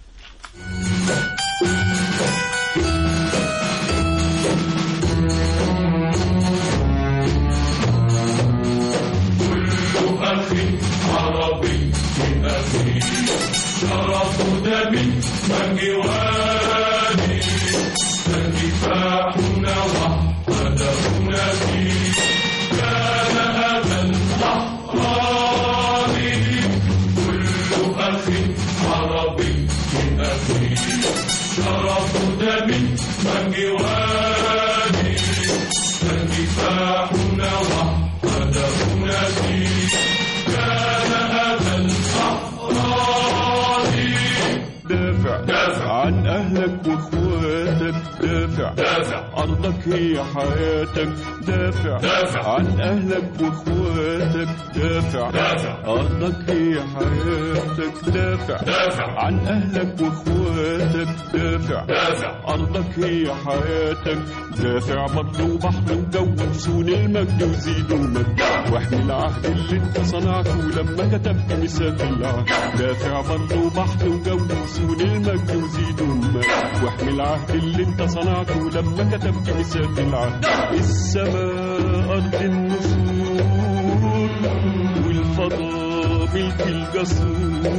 أخي عربي من أخي شرف دمي من جواني من كفاحنا وحدهنا فيه كان أبا الأحرار كل أخي عربي من أخي شرف دمي من جواني من كفاحنا وحدهنا فيه كان أبا الأحرار
دافع
دافع
عن أهلك وإخواتك دافع
دافع
أرضك هي حياتك دافع
دافع.
عن أهلك وإخواتك دافع
دافع.
أرضك هي حياتك دافع
دافع.
عن أهلك وإخواتك دافع
دافع.
أرضك هي حياتك دافع بر وبحر وجو وسون المجد وزيد المجد واحمي العهد اللي انت صنعته لما كتبت ميثاق العهد دافع بر وبحر وجو وسون المجد وزيد المجد واحمي العهد اللي انت صنعته لما كتبت ميثاق العهد السماء أرض النسور والفضاء ملك الجسور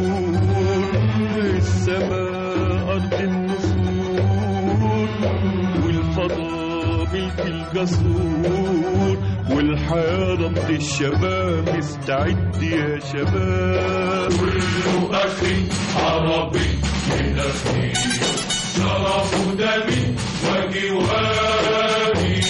السماء أرض النسور والفضاء ملك الجسور والحياة رمز الشباب استعد يا شباب
كل أخي عربي من أخي شرف دمي وجواري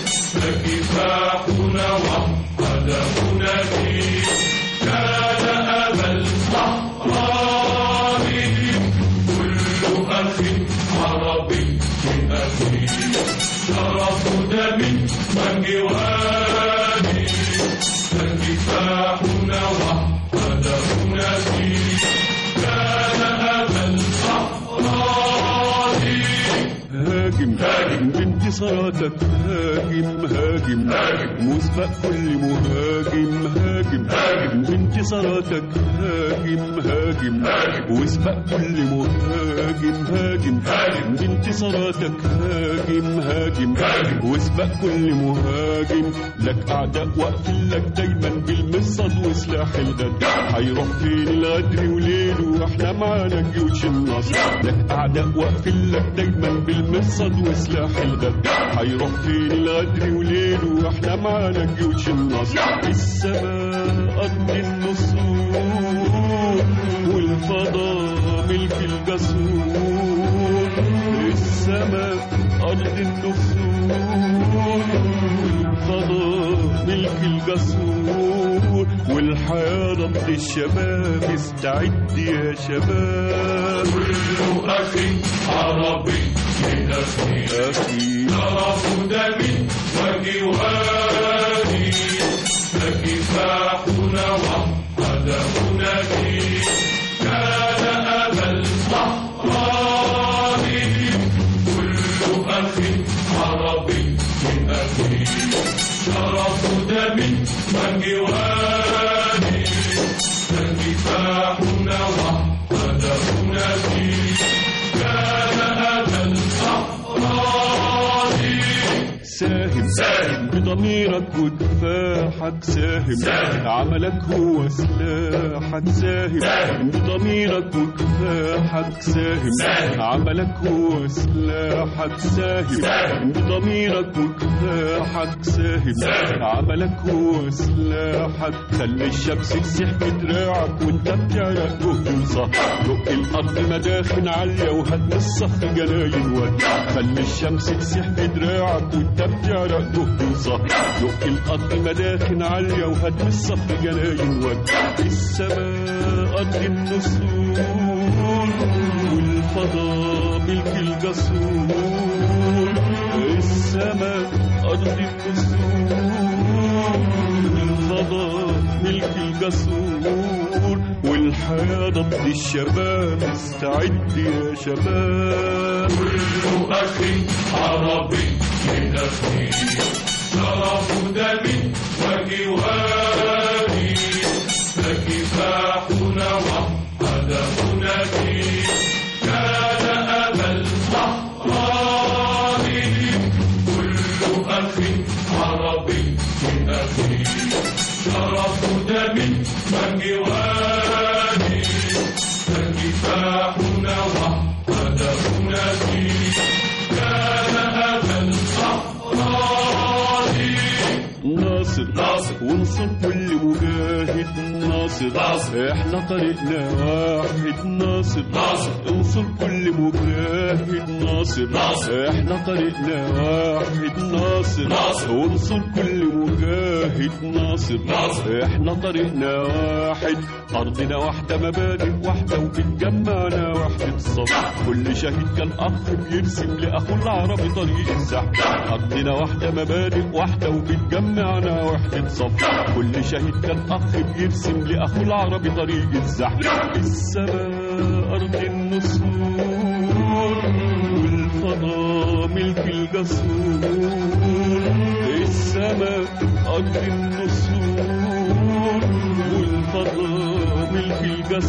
فكفاحنا وحدهنا فيه كان أبا الصحراء كل أخي عربي من أخي شرف دمي وجواري فكفاحنا وحدهنا فيه كان أبا الصحراء
هاجم هاجم بانتصاراتك هاجم هاجم
هاجم.
مسبق كل مهاجم هاجم هاجم بانتصاراتك هاجم هاجم
هاجم.
واسبق كل مهاجم هاجم
هاجم.
بانتصاراتك هاجم هاجم
هاجم.
واسبق كل مهاجم لك اعداء واقفين لك دايما بالمصد وسلاح الغد هيروح فين الغدر وليله واحنا معانا جيوش النصر لك اعداء واقفين لك دايما بالمصد وسلاح الغد هيروح فين الغدر وليله واحنا معانا جيوش النصر السماء ارض النصور والفضاء ملك الجسور السماء ارض النصور والفضاء ملك الجسور والحياة رمز الشباب استعد يا شباب
كل أخي عربي من أخي
أخي
شرف دمي وجواري فكفاحنا وحدهنا فيه كان أبا الصحراء كل أخي عربي من أخي شرف دمي وجواري فكفاحنا وحدهنا فيه كان أبا الصحراء
ساهم
ساهم.
بضميرك وكفاحك ساهم
ساهم.
عملك هو سلاحك ساهم
ساهم.
بضميرك وكفاحك ساهم
ساهم.
عملك هو سلاحك ساهم
ساهم.
بضميرك وكفاحك ساهم
ساهم.
عملك هو سلاحك خلي الشمس تسيح بدراعك وانت بتعرق جهد وصح دق الارض مداخن عاليه وهدم الصخر جناين ود خلي الشمس تسيح بدراعك وانت بتعرق جهد وصح دق الارض مداخن عاليه وهدم الصخر جناين ود السماء ارض النسور والفضاء ملك الجسور السماء ارض النسور والفضاء ملك الجسور والحياة ضد الشباب استعد يا شباب
كل أخي عربي من أخي شرف دمي وجواري فكفاحنا وحدهنا فيه كان أبا الصحراء كل أخي عربي من أخي شرف دمي وجواري فكفاحنا وحدهنا فيه كان أبا الصحراء
ناصر
ناصر.
وانصر كل مجاهد ناصر
ناصر.
احنا طريقنا واحد ناصر
ناصر.
انصر كل مجاهد ناصر
ناصر.
احنا طريقنا واحد ناصر
ناصر.
وانصر كل مجاهد ناصر
ناصر.
احنا طريقنا واحد ارضنا واحده مبادئ واحده وبتجمعنا وحده الصف كل شهيد كان أخ بيرسم لأخوه العربي طريق الزحف أرضنا واحدة مبادئ واحدة وبتجمعنا وحدة صف كل شهيد كان أخ بيرسم لأخوه العربي طريق الزحف السماء أرض النسور والفضاء ملك الجسور السماء أرض النسور والفضاء ملك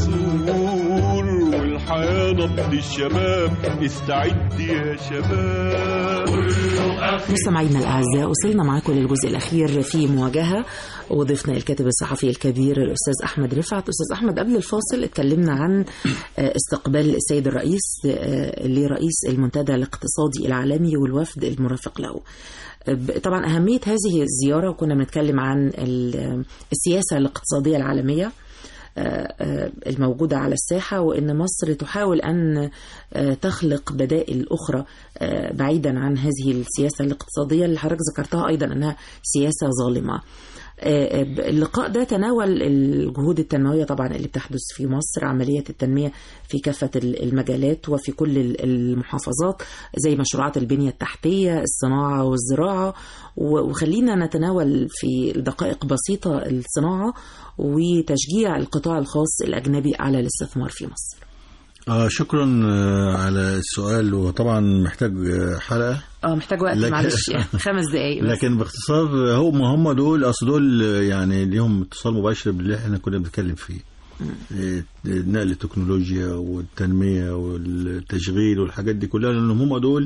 الجسور والحياة نبض الشباب استعد يا شباب
مستمعينا الاعزاء وصلنا معكم للجزء الاخير في مواجهه وضيفنا الكاتب الصحفي الكبير الاستاذ احمد رفعت استاذ احمد قبل الفاصل اتكلمنا عن آه، استقبال السيد الرئيس آه، لرئيس المنتدى الاقتصادي العالمي والوفد المرافق له ب- طبعا أهمية هذه الزيارة وكنا بنتكلم عن ال- السياسة الاقتصادية العالمية آه، آه، الموجودة على الساحة وأن مصر تحاول أن آه، تخلق بدائل أخرى آه، بعيدا عن هذه السياسة الاقتصادية اللي حضرتك ذكرتها أيضا أنها سياسة ظالمة آه، آه، اللقاء ده تناول الجهود التنموية طبعا اللي بتحدث في مصر عملية التنمية في كافة ال- المجالات وفي كل ال- المحافظات زي مشروعات البنية التحتية الصناعة والزراعة و- وخلينا نتناول في دقائق بسيطة الصناعة وتشجيع القطاع الخاص الأجنبي على الاستثمار في مصر
آه شكرا آه على السؤال وطبعا محتاج آه، حلقة
اه محتاج وقت
لكن-
معلش يعني خمس دقايق بس.
لكن باختصار هو ما هم دول اصل دول يعني ليهم اتصال مباشر باللي احنا كنا بنتكلم فيه إيه، نقل التكنولوجيا والتنمية والتشغيل والحاجات دي كلها لأنهم هم دول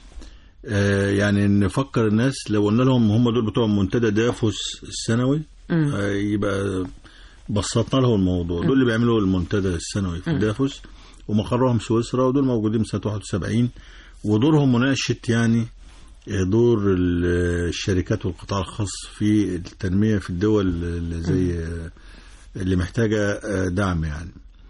آه، يعني نفكر الناس لو قلنا لهم هم دول بتوع منتدى دافوس السنوي
مم.
آه، يبقى بسطنا لهم الموضوع دول اللي بيعملوا المنتدى السنوي في دافوس ومقرهم سويسرا ودول موجودين من سنة 71 ودورهم مناقشة يعني آه، دور ال- الشركات والقطاع الخاص في التنمية في الدول اللي زي آه، اللي محتاجة آه، دعم يعني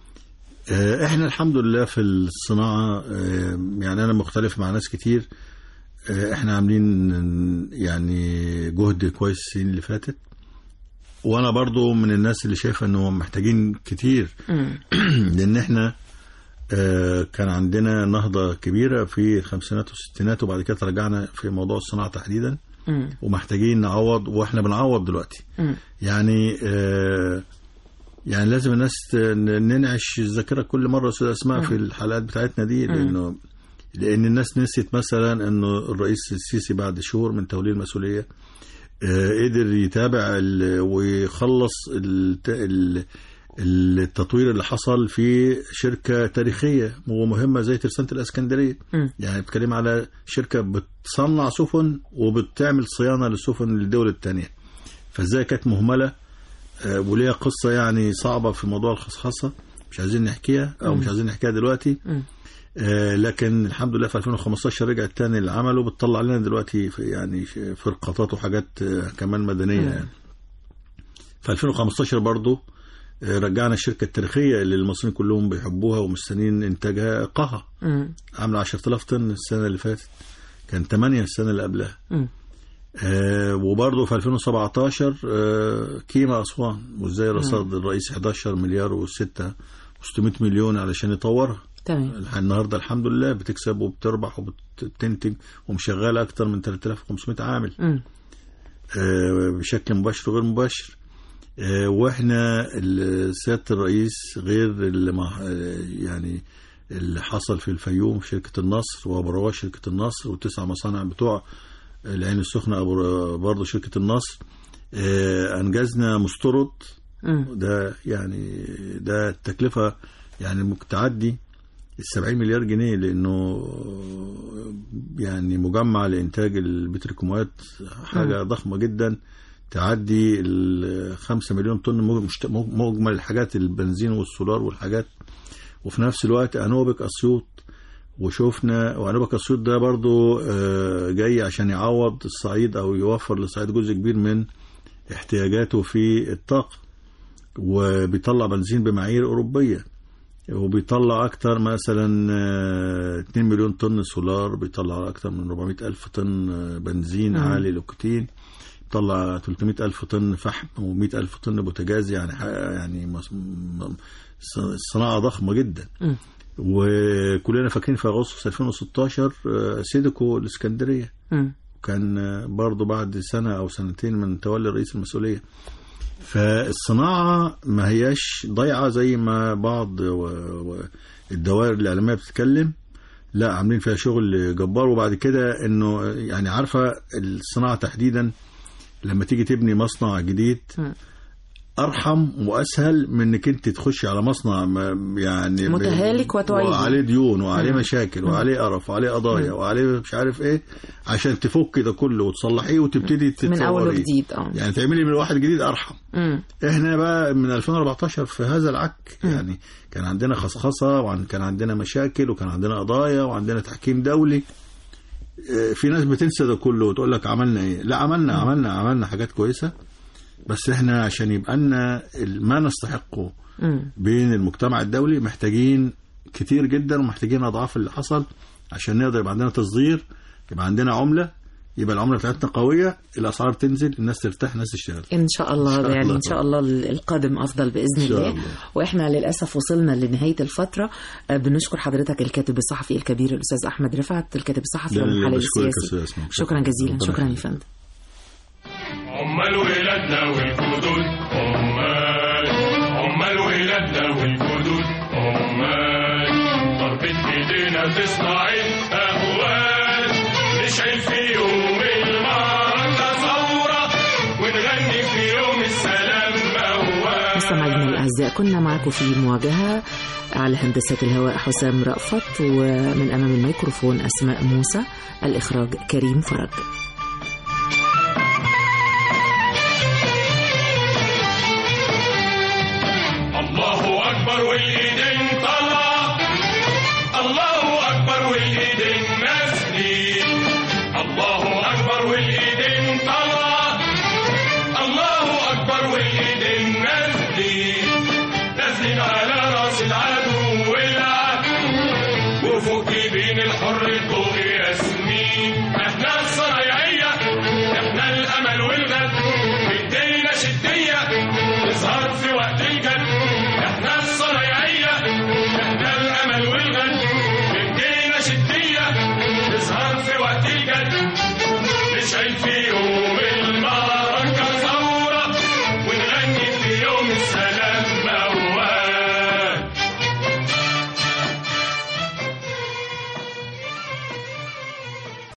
آه، احنا الحمد لله في الصناعة آه، يعني انا مختلف مع ناس كتير آه، احنا عاملين يعني جهد كويس السنين اللي فاتت وانا برضو من الناس اللي شايفه انه محتاجين كتير
مم.
لان احنا آه، كان عندنا نهضة كبيرة في الخمسينات والستينات وبعد كده تراجعنا في موضوع الصناعة تحديدا
مم.
ومحتاجين نعوض واحنا بنعوض دلوقتي
مم.
يعني آه يعني لازم الناس ت- ننعش الذاكره كل مره استاذ اسماء في الحلقات بتاعتنا دي لانه لان الناس نسيت مثلا انه الرئيس السيسي بعد شهور من توليه المسؤوليه آه قدر يتابع ال- ويخلص الت- ال- التطوير اللي حصل في شركه تاريخيه ومهمه زي ترسانه الاسكندريه
مم.
يعني بتكلم على شركه بتصنع سفن وبتعمل صيانه للسفن للدول الثانيه فازاي كانت مهمله آه، وليها قصه يعني صعبه في موضوع الخصخصه مش عايزين نحكيها او مش عايزين نحكيها دلوقتي
مم.
آه، لكن الحمد لله في 2015 رجعت تاني العمل وبتطلع لنا دلوقتي في يعني فرقاطات وحاجات آه، كمان مدنيه يعني في 2015 برضو آه، رجعنا الشركه التاريخيه اللي المصريين كلهم بيحبوها ومستنيين انتاجها قها
مم.
عامله 10000 طن السنه اللي فاتت كان 8 السنه اللي قبلها
مم.
آه وبرضه في 2017 آه كيما أسوان وازاي رصد الرئيس 11 مليار و6 و600 مليون علشان يطورها
تمام
الح- النهارده الحمد لله بتكسب وبتربح وبتنتج ومشغله اكتر من 3500 عامل
مم.
آه بشكل مباشر وغير مباشر آه واحنا ال- سياده الرئيس غير اللي مع آه، يعني اللي حصل في الفيوم في شركه النصر وابرواه شركه النصر والتسع مصانع بتوع العين السخنه أبو- برضه شركه النصر آه، انجزنا مسترد
مم.
ده يعني ده التكلفه يعني ممكن تعدي ال 70 مليار جنيه لانه يعني مجمع لانتاج البتروكيماويات حاجه ضخمه جدا تعدي ال 5 مليون طن مجت- مجمل الحاجات البنزين والسولار والحاجات وفي نفس الوقت انوبك اسيوط وشوفنا وانوبك اسيوط ده برضو آه، جاي عشان يعوض الصعيد او يوفر للصعيد جزء كبير من احتياجاته في الطاقه وبيطلع بنزين بمعايير اوروبيه وبيطلع اكتر مثلا آه، 2 مليون طن سولار بيطلع اكتر من 400 الف طن آه، بنزين
مم.
عالي الاوكتين بيطلع 300 الف طن فحم و100 الف طن بوتاجاز يعني ح- يعني مص- م- ص- صناعه ضخمه جدا
مم.
وكلنا فاكرين في اغسطس 2016 آه، سيدكو الاسكندريه
مم.
كان آه، برضو بعد سنه او سنتين من تولي رئيس المسؤوليه فالصناعه ما هياش ضايعه زي ما بعض و... و... الدوائر الاعلاميه بتتكلم لا عاملين فيها شغل جبار وبعد كده انه يعني عارفه الصناعه تحديدا لما تيجي تبني مصنع جديد
مم.
ارحم واسهل من انك انت تخشي على مصنع ما- يعني
متهالك وتعيده.
وعليه ديون وعليه
مم.
مشاكل وعليه قرف وعليه قضايا وعليه مش عارف ايه عشان تفك ده كله وتصلحيه وتبتدي
من اول
تتصوريه.
وجديد اه
يعني تعملي من واحد جديد ارحم
مم.
احنا بقى من 2014 في هذا العك يعني كان عندنا خصخصه وكان عندنا مشاكل وكان عندنا قضايا وعندنا تحكيم دولي اه، في ناس بتنسى ده كله وتقول لك عملنا ايه لا عملنا عملنا عملنا حاجات كويسه بس احنا عشان يبقى لنا ال- ما نستحقه
مم.
بين المجتمع الدولي محتاجين كتير جدا ومحتاجين اضعاف اللي حصل عشان نقدر يبقى عندنا تصدير يبقى عندنا عمله يبقى العمله بتاعتنا قويه الاسعار تنزل الناس ترتاح الناس تشتغل
ان شاء الله
إن شاء
يعني
الله.
ان شاء الله القادم افضل باذن
إن شاء
الله
الله.
واحنا للاسف وصلنا لنهايه الفتره آه، بنشكر حضرتك الكاتب الصحفي الكبير الاستاذ احمد رفعت الكاتب الصحفي
لا، لا، لا،
والمحلل
بشكرك
السياسي
يا أستاذ أسماء.
شكرا جزيلا
ربنا
شكرا يا
يخليك.
فندم
عمال ولادنا والجدود عمال عمال ولادنا والجدود عمال ضربة ايدينا تصنع الاهوال نشعل في يوم المعركة ثورة ونغني في يوم السلام موال
مستمعينا الاعزاء كنا معكم في مواجهه على هندسه الهواء حسام رأفت ومن امام الميكروفون اسماء موسى الاخراج كريم فرج
الله أكبر والإيدين طلع الله أكبر والإيدين مسجد الله أكبر والإيدين طلع الله أكبر والإيدين مسجد نازلين على راس العدو والعدو وفوق جبين الحر الضوء ياسمين احنا الصنايعية احنا الأمل والغد